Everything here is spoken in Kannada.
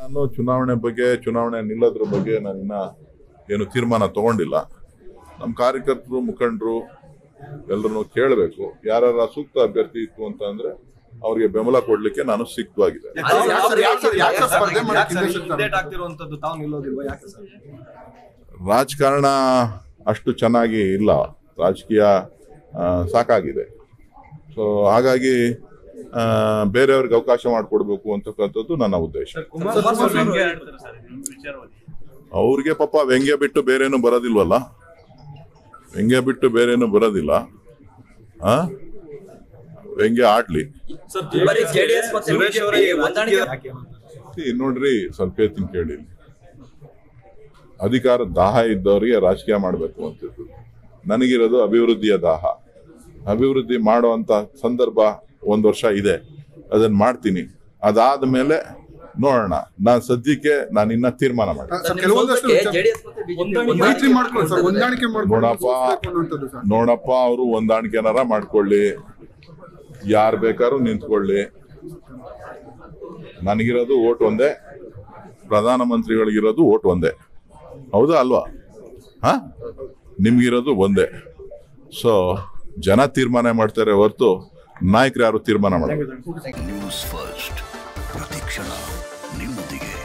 ನಾನು ಚುನಾವಣೆ ಬಗ್ಗೆ ಚುನಾವಣೆ ನಿಲ್ಲೋದ್ರ ಬಗ್ಗೆ ನಾನಿನ್ನ ಏನು ತೀರ್ಮಾನ ತಗೊಂಡಿಲ್ಲ ನಮ್ಮ ಕಾರ್ಯಕರ್ತರು ಮುಖಂಡರು ಎಲ್ಲರನ್ನು ಕೇಳಬೇಕು ಯಾರ ಸೂಕ್ತ ಅಭ್ಯರ್ಥಿ ಇತ್ತು ಅಂತ ಅಂದ್ರೆ ಅವ್ರಿಗೆ ಬೆಂಬಲ ಕೊಡ್ಲಿಕ್ಕೆ ನಾನು ಸಿಕ್ತವಾಗಿದೆ ಸ್ಪರ್ಧೆ ಮಾಡಕ್ಕೆ ಹಿಂದೆ ಹಿಂದೇಟ್ ಆಗ್ತಿರುವಂತದ್ದು ತಾವು ನಿಲ್ಲೋದಿಲ್ವಾ ಯಾಕೆ ಸರ್ ರಾಜಕಾರಣ ಅಷ್ಟು ಚೆನ್ನಾಗಿ ಇಲ್ಲ ರಾಜಕೀಯ ಆ, ಸಾಕಾಗಿದೆ ಸೊ ಹಾಗಾಗಿ ಆ, ಬೇರೆಯವ್ರಿಗೆ ಅವಕಾಶ ಮಾಡಿಕೊಡ್ಬೇಕು ಅಂತಕ್ಕಂಥದ್ದು ನನ್ನ ಉದ್ದೇಶ ಕುಮಾರಸ್ವಾಮಿ ಅವ್ರಿಗೆ ಪಾಪ ವ್ಯಂಗ್ಯ ಬಿಟ್ಟು ಬೇರೇನು ಬರೋದಿಲ್ವಲ್ಲ ವ್ಯಂಗ್ಯ ಬಿಟ್ಟು ಬೇರೇನು ಬರೋದಿಲ್ಲ ಆ ವ್ಯಂಗ್ಯ ಆಡ್ಲಿ ಬರೀ ಜೆಡಿಎಸ್ ಮತ್ತೆ ಸುರೇಶ್ ಅವರೇ BJP ಹೊಂದಾಣಿಕೆ ಯಾಕೆ See, ನೋಡ್ರಿ ಸ್ವಲ್ಪ ಹೇಳ್ತೀನಿ ಕೇಳಿ ಅಧಿಕಾರ ದಾಹ ಇದ್ದವರಿಗೆ ರಾಜಕೀಯ ಮಾಡಬೇಕು ಅಂತಿದ್ದು ನನಗಿರೋದು ಅಭಿವೃದ್ಧಿಯ ದಾಹ ಅಭಿವೃದ್ಧಿ ಮಾಡುವಂತ ಸಂದರ್ಭ ಒಂದ್ ವರ್ಷ ಇದೆ ಅದನ್ನ ಮಾಡ್ತೀನಿ ಅದಾದ್ಮೇಲೆ ನೋಡೋಣ ನಾನು ಸದ್ಯಕ್ಕೆ ನಾನು ಇನ್ನ ತೀರ್ಮಾನ ಮಾಡಿ ಸರ್ ಕೆಲವೊಂದಷ್ಟು ವಿಚಾರ- ಜೆಡಿಎಸ್ ಮತ್ತೆ ಬಿಜೆಪಿ ಮೈತ್ರಿ ಮಾಡ್ಕೊಂಡು ಸರ್ ಹೊಂದಾಣಿಕೆ ಮಾಡ್ಕೊಂಡು ನೋಡಪ್ಪ. ಸೋಲ್ಸ್ಬೇಕು ಅನ್ನುವಂಥದ್ದು ಸರ್ ನೋಡಪ್ಪ ಅವರು ಹೊಂದಾಣಿಕೆನಾರ ಮಾಡ್ಕೊಳ್ಳಿ ಯಾರು ಬೇಕಾದ್ರೂ ನಿಂತ್ಕೊಳ್ಳಿ ನನಗಿರೋದು ಓಟ್ ಒಂದೇ ಪ್ರಧಾನಮಂತ್ರಿಗಳಿಗಿರೋದು ಓಟ್ ಒಂದೇ ಹೌದಾ ಅಲ್ವಾ ಹಾ ನಿಮ್ಗಿರೋದು ಒಂದೇ ಸೊ ಜನ ತೀರ್ಮಾನ ಮಾಡ್ತಾರೆ ಹೊರತು ನಾಯಕರು ಯಾರು ತೀರ್ಮಾನ ಮಾಡಲ್ಲ ನ್ಯೂಸ್ ಫಸ್ಟ್ ಪ್ರತಿಕ್ಷಣ ನಿಮ್ಮೊಂದಿಗೆ